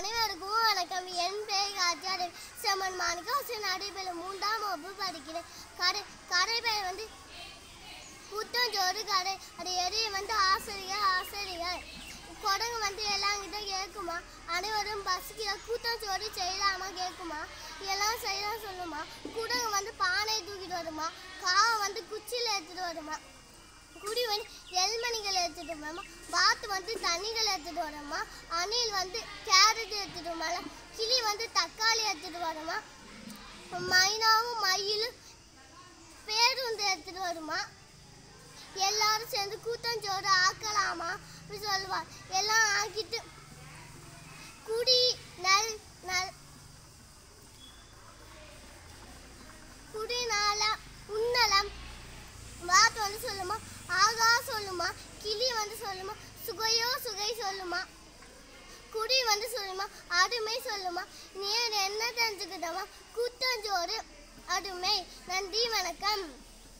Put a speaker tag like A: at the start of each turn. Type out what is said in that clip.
A: அனைவருக்கும் வணக்கம் என் பெயர் காத்தியாடு செம்மன் மாணிக்கம் நடைபெறும் மூன்றாம் வகுப்பு படிக்கிறேன் கடை கடை பெயர் வந்து புத்தஞ்சோறு கடை அது எரிய வந்து ஆசிரியர் ஆசிரியர் குரங்கு வந்து எல்லாம் கிட்ட கேட்குமா அனைவரும் பசிக்கிற கூத்தஞ்சோறு செய்யலாமா கேட்குமா எல்லாம் செய்யலாம் சொல்லுமா குரங்கு வந்து பானை தூக்கிட்டு வருமா காவை வந்து குச்சியில் எடுத்துட்டு வருமா குடி வந்து எல்மணிகள் எடுத்துட்டு வரமா பாத்து வந்து தண்ணிகள் எடுத்துட்டு வரமா அணில் வந்து கேரட் எடுத்துட்டு வரமா கிளி வந்து தக்காளி எடுத்துட்டு வரமா மைனாவும் மயிலும் பேருந்து எடுத்துட்டு வருமா எல்லாரும் சேர்ந்து கூத்தஞ்சோறு ஆக்கலாமா அப்படி சொல்லுவார் எல்லாம் ஆக்கிட்டு குடி நல் நல் குடி நாள உண்ணலாம் வாத்து வந்து சொல்லுமா ஆகா சொல்லுமா கிளி வந்து சொல்லுமா சுகையோ சுகை சொல்லுமா குடி வந்து சொல்லுமா அருமை சொல்லுமா நீ என்ன தெரிஞ்சுக்கிட்டமா கூத்தஞ்சோறு அருமை நன்றி வணக்கம்